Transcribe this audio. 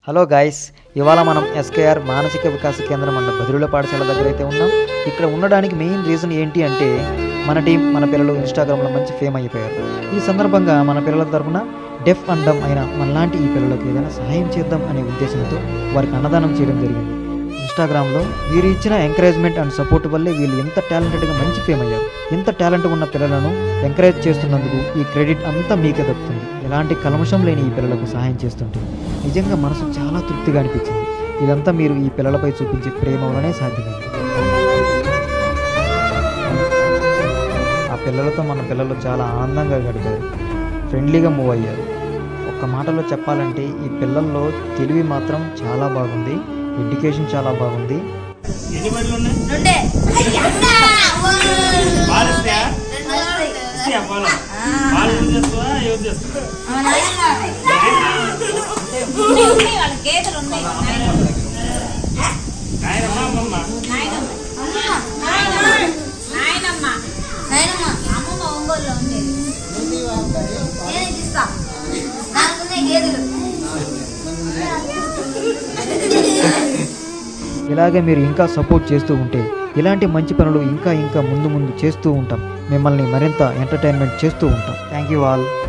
hello guys ఇవాళ మనం SKR మానసిక వికాస కేంద్రం అన్న బదిలీల పాఠశాల దగ్గర అయితే ఉన్నాం ఇక్కడ ఉండడానికి మెయిన్ రీజన్ ఏంటి అంటే మన టీం మన పిల్లలు ఇన్స్టాగ్రామ్లో మంచి ఫేమ్ అయిపోయారు ఈ సందర్భంగా మన పిల్లల తరపున డెఫ్ అండ్ డమ్ అయిన మనలాంటి ఈ పిల్లలకు ఏదైనా సహాయం చేద్దాం అనే ఉద్దేశంతో వారికి అన్నదానం చేయడం జరిగింది ఇన్స్టాగ్రామ్లో వీరు ఇచ్చిన ఎంకరేజ్మెంట్ అండ్ సపోర్ట్ వల్లే వీళ్ళు ఎంత టాలెంటెడ్గా మంచి ఫేమ్ అయ్యారు ఎంత టాలెంట్ ఉన్న పిల్లలను ఎంకరేజ్ చేస్తున్నందుకు ఈ క్రెడిట్ అంతా మీకే దక్కుతుంది ఎలాంటి కల్మషం లేని ఈ పిల్లలకు సహాయం చేస్తుంటుంది నిజంగా మనసు చాలా తృప్తిగా అనిపించింది ఇదంతా మీరు ఈ పిల్లలపై చూపించే ప్రేమ వల్లనే సాధ్యమైంది ఆ పిల్లలతో మన పిల్లలు చాలా ఆనందంగా గడిపారు ఫ్రెండ్లీగా మూవ్ అయ్యారు ఒక్క మాటలో చెప్పాలంటే ఈ పిల్లల్లో తెలివి మాత్రం చాలా బాగుంది ఎడ్యుకేషన్ చాలా బాగుంది ఎన్ని బడులు ఉన్నాయి రెండే పాలు ఇస్తాయా ఇస్తాయా పాలు పాలు యూజ్ చేస్తావా యూజ్ చేస్తావా వాళ్ళ గేదెలు ఉన్నాయి నాయనమ్మ అమ్మమ్మ నాయనమ్మ నాయనమ్మ అమ్మమ్మ ఒంగోలులో ఉండేది నేను ఇస్తా నాకున్నాయి గేదెలు ఇలాగే మీరు ఇంకా సపోర్ట్ చేస్తూ ఉంటే ఇలాంటి మంచి పనులు ఇంకా ఇంకా ముందు ముందు చేస్తూ ఉంటాం మిమ్మల్ని మరింత ఎంటర్టైన్మెంట్ చేస్తూ ఉంటాం థ్యాంక్ యూ ఆల్